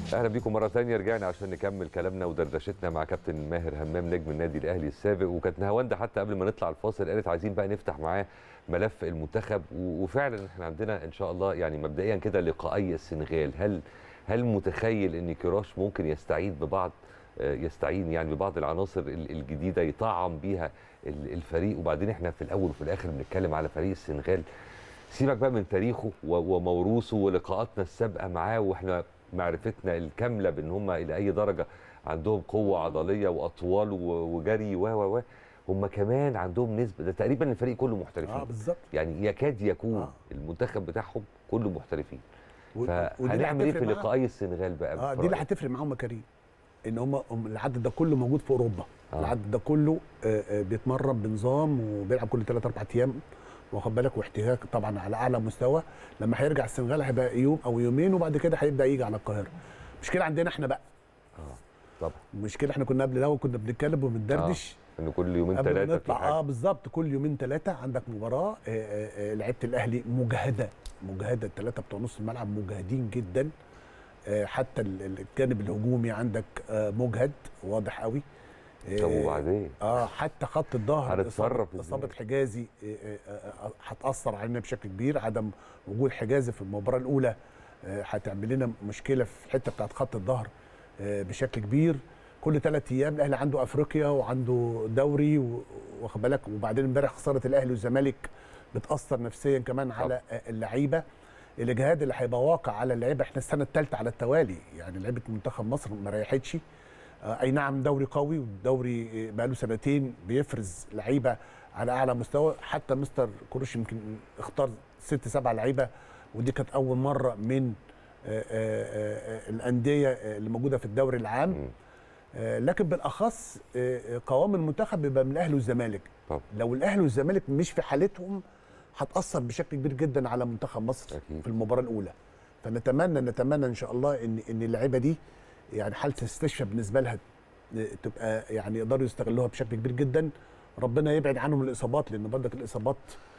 اهلا بيكم مره ثانيه رجعنا عشان نكمل كلامنا ودردشتنا مع كابتن ماهر همام نجم النادي الاهلي السابق وكانت نهاوندا حتى قبل ما نطلع الفاصل قالت عايزين بقى نفتح معاه ملف المنتخب و- وفعلا احنا عندنا ان شاء الله يعني مبدئيا كده لقائي السنغال هل هل متخيل ان كيروش ممكن يستعيد ببعض آه، يستعين يعني ببعض العناصر ال- الجديده يطعم بيها ال- الفريق وبعدين احنا في الاول وفي الاخر بنتكلم على فريق السنغال سيبك بقى من تاريخه و- وموروثه ولقاءاتنا السابقه معاه واحنا معرفتنا الكامله بان هم الى اي درجه عندهم قوه عضليه واطوال و- وجري و و و هم كمان عندهم نسبه ده تقريبا الفريق كله محترفين اه بالظبط يعني يكاد يكون آه. المنتخب بتاعهم كله محترفين و- ودي اللي فهنعمل ايه في هتفرق معاهم. لقائي السنغال بقى اه في دي اللي رأيك؟ هتفرق معاهم يا كريم ان هم هم العدد ده كله موجود في اوروبا آه. آه. العدد ده كله آه، آه، بيتمرن بنظام وبيلعب كل 3 4 ايام واخد بالك واحتكاك طبعا على اعلى مستوى لما هيرجع السنغال هيبقى يوم او يومين وبعد كده هيبدا يجي على القاهره مشكله عندنا احنا بقى اه طبعا المشكله احنا كنا قبل ده وكنا بنتكلم وبندردش ان كل يومين قبل ما ثلاثه في نطلع اه حاجه بالظبط كل يومين ثلاثه عندك مباراه آه، آه، آه، لعيبه الاهلي مجهده مجهده الثلاثه بتوع نص الملعب مجهدين جدا آه، حتى ال- ال- الجانب الهجومي عندك آه، مجهد واضح قوي آه، طب وبعدين اه حتى خط الظهر هنتصرف إصابة- إزاي؟ اصابه حجازي آه، آه، آه، هتاثر علينا بشكل كبير عدم وجود حجازي في المباراه الاولى آه، هتعمل لنا مشكله في الحته بتاعت خط الظهر آه، بشكل كبير كل ثلاث ايام الاهلي عنده افريقيا وعنده دوري و- واخد بالك وبعدين امبارح خساره الاهلي والزمالك بتاثر نفسيا كمان على آه، اللعيبه الاجهاد اللي هيبقى واقع على اللعيبه احنا السنه الثالثه على التوالي يعني لعيبه منتخب مصر ما ريحتش آه، اي نعم دوري قوي والدوري بقاله سنتين بيفرز لعيبه على اعلى مستوى حتى مستر كروش يمكن اختار ست سبع لعيبه ودي كانت اول مره من آه، آه، آه، الانديه آه، اللي موجوده في الدوري العام مم. آه، لكن بالاخص آه، آه، قوام المنتخب بيبقى من الاهلي والزمالك طبعا لو الاهلي والزمالك مش في حالتهم هتاثر بشكل كبير جدا على منتخب مصر أكيد. في المباراه الاولى فنتمنى نتمنى ان شاء الله ان ان اللعيبه دي يعني حاله استشفاء بالنسبه لها تبقى يعني يقدروا يستغلوها بشكل كبير جدا ربنا يبعد عنهم الاصابات لان برضك الاصابات